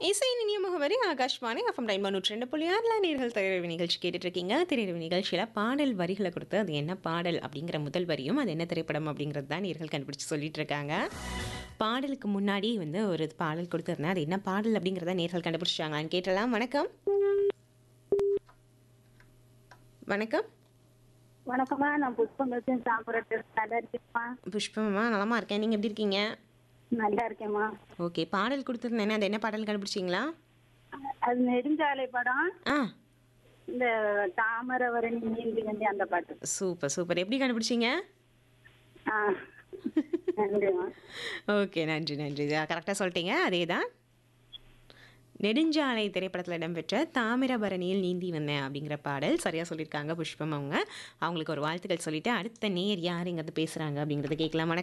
இசை நினிய முகவரி Akashvani FM time நூற்றி ரெண்டு புள்ளி ஆறில் நேர்கள் திரையரவு நிகழ்ச்சி கேட்டுட்டு இருக்கீங்க திரையரவு நிகழ்ச்சியில் பாடல் வரிகளை கொடுத்து அது என்ன பாடல் அப்படிங்கிற முதல் வரியும் அது என்ன திரைப்படம் அப்படிங்கிறது தான் நேர்கள் கண்டுபிடிச்சு சொல்லிட்டு இருக்காங்க பாடலுக்கு முன்னாடி வந்து ஒரு பாடல் கொடுத்துருந்தேன் அது என்ன பாடல் அப்படிங்கிறத நேர்கள் கண்டுபிடிச்சாங்களான்னு கேட்டலாம் வணக்கம் வணக்கம் வணக்கம்மா நான் புஷ்பம் வச்சு சாப்பிட்றது நல்லா இருக்கேம்மா புஷ்பமா நலமா இருக்கேன் நீங்கள் எப்படி இருக்கீங்க நல்லா இருக்கேம்மா ஓகே பாடல் கொடுத்துருந்தேன் அது என்ன பாடல் கண்டுபிடிச்சிங்களா அது நெடுஞ்சாலை படம் ஆ இந்த தாமரவரணி நீந்தி வந்து அந்த பாட்டு சூப்பர் சூப்பர் எப்படி கண்டுபிடிச்சிங்க ஆ நன்றிம்மா ஓகே நன்றி நன்றி கரெக்டாக சொல்லிட்டீங்க அதே தான் நெடுஞ்சாலை திரைப்படத்தில் இடம்பெற்ற தாமிரபரணியில் நீந்தி வந்தேன் அப்படிங்கிற பாடல் சரியாக சொல்லியிருக்காங்க புஷ்பம் அவங்க அவங்களுக்கு ஒரு வாழ்த்துக்கள் சொல்லிட்டு அடுத்த நேர் யார் இங்கே பேசுகிறாங்க அப்படிங்கிறத கேட்கலாம் வணக்கம்